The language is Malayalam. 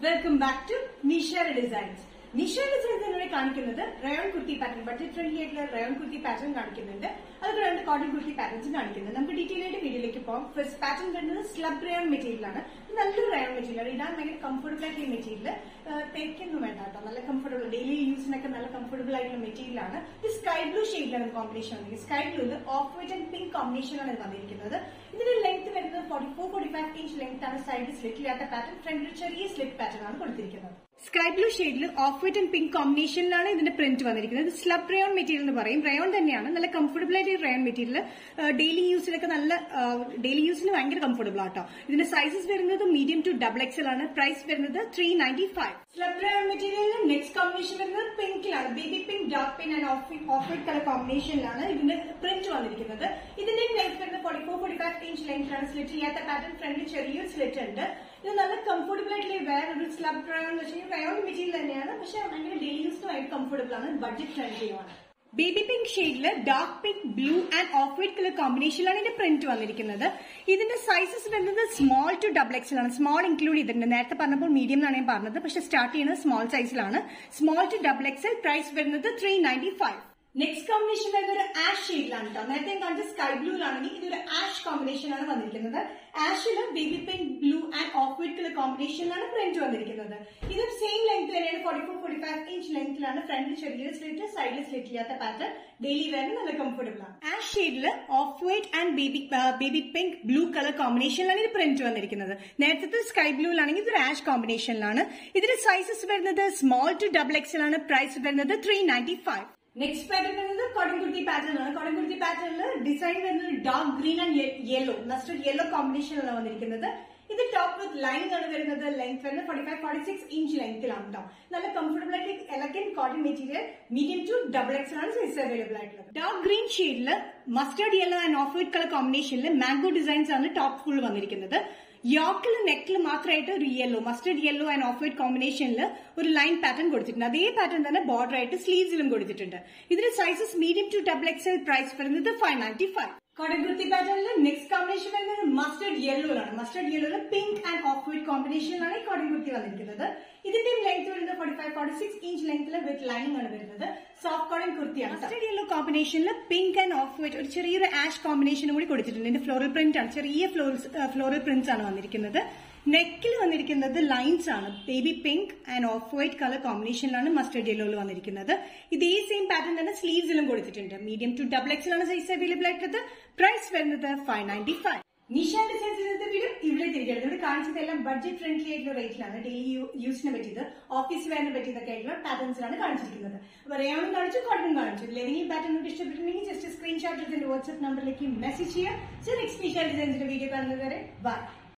welcome back to Nisha designs Nisha designs എന്നിവിടെ കാണിക്കുന്നത് rayon kurti pattern budget friendly ആയിട്ടുള്ള റയോൺ കുർത്തി പാറ്റേൺ കാണിക്കുന്നുണ്ട് അതുപോലെ രണ്ട് കോട്ടൺ കുർത്തി പാറ്റേൺസ് കാണിക്കുന്നുണ്ട് നമുക്ക് ഡീറ്റെയിൽ ആയിട്ട് വീഡിയോയിലേക്ക് പോകാം ഫസ്റ്റ് പാറ്റേൺ വരുന്നത് സ്ലബ് റയോൺ മെറ്റീരിയൽ ആണ് ഇത് നല്ലൊരു റയോൺ മെറ്റീരിയൽ ആണ് ഇടാൻ ഭയങ്കര കംഫർട്ടബിൾ ആയിട്ടുള്ള മെറ്റീരിയൽ തേക്കൊന്നും വേണ്ട കേട്ടോ നല്ല കംഫർട്ടബിൾ ഡെയിലി യൂസിനൊക്കെ നല്ല കംഫർട്ടബിൾ ആയിട്ടുള്ള മെറ്റീരിയൽ ആണ് ഇത് സ്കൈ ബ്ലൂ ഷെയ്ഡിലാണ് കോമ്പിനേഷൻ വന്നിരിക്കുന്നത് സ്കൈ ബ്ലൂല് ഓഫ് വൈറ്റ് ആൻഡ് പിങ്ക് കോമ്പിനേഷനാണ് ഇത് വന്നിരിക്കുന്നത് ഇതിന്റെ ലെങ്ത് വരുന്നത് forty four forty five inch length ആണ് സൈഡ് സ്ലിറ്റ് ഇല്ലാത്ത പാറ്റേൺ ഫ്രണ്ടിൽ ചെറിയ സ്ലിറ്റ് പാറ്റേൺ ആണ് കൊടുത്തിരിക്കുന്നത് സ്കൈ ബ്ലൂ ഷെയ്ഡിൽ ഓഫ് വൈറ്റ് ആൻഡ് പിങ്ക് കോമ്പിനേഷനിലാണ് ഇതിന്റെ പ്രിന്റ് വന്നിരിക്കുന്നത് ഇത് സ്ലബ് റയോൺ മെറ്റീരിയൽ എന്ന് പറയും റയോൺ തന്നെയാണ് നല്ല കംഫർട്ടബിൾ ആയിട്ട് റയോൺ മെറ്റീരിയൽ ഡെയിലി യൂസിലൊക്കെ നല്ല ഡെയിലി യൂസിന് ഭയങ്കര കംഫർട്ടബിൾ ആട്ടോ ഇതിന്റെ സൈസസ് വരുന്നത് മീഡിയം ടു ഡബിൾ എക്സൽ ആണ് പ്രൈസ് വരുന്നത് three ninety five slub rayon മെറ്റീരിയലിൽ നെക്സ്റ്റ് കോമ്പിനേഷൻ വരുന്നത് പിങ്കിലാണ് baby pink dark pink and off off white colour കോമ്പിനേഷനിലാണ് ഇതിന്റെ പ്രിന്റ് വന്നിരിക്കുന്നത് ഇതിന്റെ ലെങ്ത് വരുന്നത് forty four forty five inch length ആണ് സ്ലിറ്റ് ചെയ്യാത്ത പാറ്റേൺ ഫ്രണ്ടിൽ ചെറിയൊരു സ്ലിറ്റ് ഉണ്ട് ഇത് നല്ല കംഫർട്ടബിൾ ആയിട്ടുള്ള വേറൊരു സ്ലബ് റയോൺ എന്ന് വെച്ചാൽ റയോൺ മെറ്റീരിയൽ തന്നെയാണ് പക്ഷെ ഭയങ്കര ഡെയിലി യൂസിന് ഭയങ്കര കംഫർട്ടബിൾ ആണ് ബഡ്ജറ്റ് ഫ്രണ്ട്ലിയുമാണ് ബേബി പിങ്ക് ഷെയ്ഡില് dark pink blue and off white colour കോമ്പിനേഷനിലാണ് ഇതിന്റെ പ്രിന്റ് വന്നിരിക്കുന്നത് ഇതിന്റെ സൈസസ് വരുന്നത് സ്മോൾ ടു ഡബിൾ എക്സൽ ആണ് സ്മോൾ ഇൻക്ലൂഡ് ചെയ്തിട്ടുണ്ട് നേരത്തെ പറഞ്ഞപ്പോൾ മീഡിയം എന്നാണ് ഞാൻ പറഞ്ഞത് പക്ഷെ സ്റ്റാർട്ട് ചെയ്യുന്നത് സ്മോൾ സൈസിലാണ് small to double XL price വരുന്നത് three ninety five next combination വരുന്നത് ഒരു ആഷ് ഷെയ്ഡിലാണ് കേട്ടോ നേരത്തെ ഞാൻ കാണിച്ച സ്കൈ ബ്ലൂലാണെങ്കിൽ ഇതൊരു ആഷ് കോമ്പിനേഷൻ ആണ് വന്നിരിക്കുന്നത് ആഷില് baby pink blue and off white colour കോമ്പിനേഷനിലാണ് പ്രിന്റ് വന്നിരിക്കുന്നത് ഇത് സെയിം ലെങ്ത് തന്നെയാണ് forty four forty five inch ലെങ്ത്തിലാണ് ഫ്രണ്ടിൽ ചെറിയൊരു സ്ലിറ്റ് സൈഡിൽ സ്ലിറ്റ് ചെയ്യാത്ത പാറ്റേൺ ഡെയിലി വെയറിന് നല്ല കംഫർട്ടബിൾ ആണ് ആഷ് ഷെയ്ഡിൽ off white and baby baby pink blue colour കോമ്പിനേഷനിലാണ് ഇത് പ്രിന്റ് വന്നിരിക്കുന്നത് നേരത്തെ സ്കൈ ബ്ലൂലാണെങ്കിൽ ഇതൊരു ആഷ് കോമ്പിനേഷനിലാണ് ഇതിന്റെ സൈസസ് വരുന്നത് സ്മോൾ ടു ഡബിൾ എക്സൽ ആണ് പ്രൈസ് വരുന്നത് three ninety five next pattern വരുന്നത് കോട്ടൺ കുർത്തി പാറ്റേൺ ആണ് കോട്ടൺ കുർത്തി പാറ്റേണിൽ ഡിസൈൻ വരുന്നത് dark green and yellow mustard yellow കോമ്പിനേഷനിലാണ് വന്നിരിക്കുന്നത് ഇത് ടോപ്പ് വിത്ത് ലൈൻ ആണ് വരുന്നത് ലെങ്ത് വരുന്നത് forty five forty six inch ലെങ്ത്തിലാണ് കേട്ടോ നല്ല കംഫർട്ടബിൾ ആയിട്ട് elegant cotton material medium to double X ആണ് സൈസ് അവൈലബിൾ ആയിട്ടുള്ളത് ഡാർക്ക് ഗ്രീൻ ഷെയ്ഡിൽ mustard yellow and off white colour കോമ്പിനേഷനിൽ മാംഗോ ഡിസൈൻസ് ആണ് ടോപ്പ് ഫുൾ വന്നിരിക്കുന്നത് യോക്കിൽ നെക്കിൽ മാത്രമായിട്ട് ഒരു yellow mustard yellow and off white കോമ്പിനേഷനിൽ ഒരു ലൈൻ പാറ്റേൺ കൊടുത്തിട്ടുണ്ട് അതേ പാറ്റേൺ തന്നെ ബോർഡർ ആയിട്ട് സ്ലീവ്സിലും കൊടുത്തിട്ടുണ്ട് ഇതിന്റെ sizes medium to double XL price വരുന്നത് ഫൈവ് നയൻറ്റി ഫൈവ് കൊടകുർത്തി പാറ്റേണിൽ നെക്സ്റ്റ് കോമ്പിനേഷൻ വരുന്നത് മസ്റ്റർഡ് യെല്ലോയിലാണ് മസ്റ്റർഡ് യെല്ലോയിൽ പിങ്ക് ആൻഡ് ഓഫ് വൈറ്റ് കോമ്പിനേഷനിലാണ് ഈ കൊടകുർത്തി വന്നിരിക്കുന്നത് ഇതിന്റെയും ലെങ്ത് വരുന്നത് forty five forty six inch ലെങ്ത്തിൽ വിത്ത് ലൈനിങ് ആണ് വരുന്നത് സോഫ്റ്റ് കോട്ടൺ കുർത്തിയാണ് മസ്റ്റർഡ് യെല്ലോ കോമ്പിനേഷനിൽ പിങ്ക് ആൻഡ് ഓഫ് വൈറ്റ് ഒരു ചെറിയൊരു ആഷ് കോമ്പിനേഷനും കൂടി കൊടുത്തിട്ടുണ്ട് ഇതിന്റെ ഫ്ലോറൽ പ്രിന്റ് ആണ് ചെറിയ ഫ്ലോറൽ പ്രിന്റ്സ് ആണ് വന്നിരിക്കുന്നത് നെക്കിൽ വന്നിരിക്കുന്നത് ലൈൻസ് ആണ് baby pink and off white colour കോമ്പിനേഷനിലാണ് മസ്റ്റർഡ് യെല്ലോയിൽ വന്നിരിക്കുന്നത് ഇതേ സെയിം പാറ്റേൺ തന്നെ സ്ലീവ്സിലും കൊടുത്തിട്ടുണ്ട് മീഡിയം ടു ഡബിൾ എക്സിലാണ് സൈസ് അവൈലബിൾ ആയിട്ടുള്ളത് പ്രൈസ് വരുന്നത് five ninety five Nisha designs ഇന്നത്തെ വീഡിയോ ഇവിടെ തിരികെ ഇവിടെ കാണിച്ചതെല്ലാം ബഡ്ജറ്റ് ഫ്രണ്ട്ലി ആയിട്ടുള്ള റേറ്റിലാണ് ഡെയിലി യൂസിന് പറ്റിയത് ഓഫീസ് വെയറിന് പറ്റിയതൊക്കെ ആയിട്ടുള്ള പാറ്റേൺസിലാണ് കാണിച്ചിരിക്കുന്നത് അപ്പൊ റേയോണും കാണിച്ചു കോട്ടനും കാണിച്ചു ഇതിൽ ഏതെങ്കിലും പാറ്റേൺ നിങ്ങൾക്ക് ഇഷ്ടപ്പെട്ടിട്ടുണ്ടെങ്കിൽ ജസ്റ്റ് സ്ക്രീൻഷോട്ട് എടുത്ത് വാട്സ്ആപ്പ് നമ്പറിലേക്ക് മെസ്സേജ് ചെയ്യുക സോ നെക്സ്റ്റ് നിഷ ഡിസൈൻസിന്റെ വീഡിയോ കാണുന്നത് വരെ ബൈ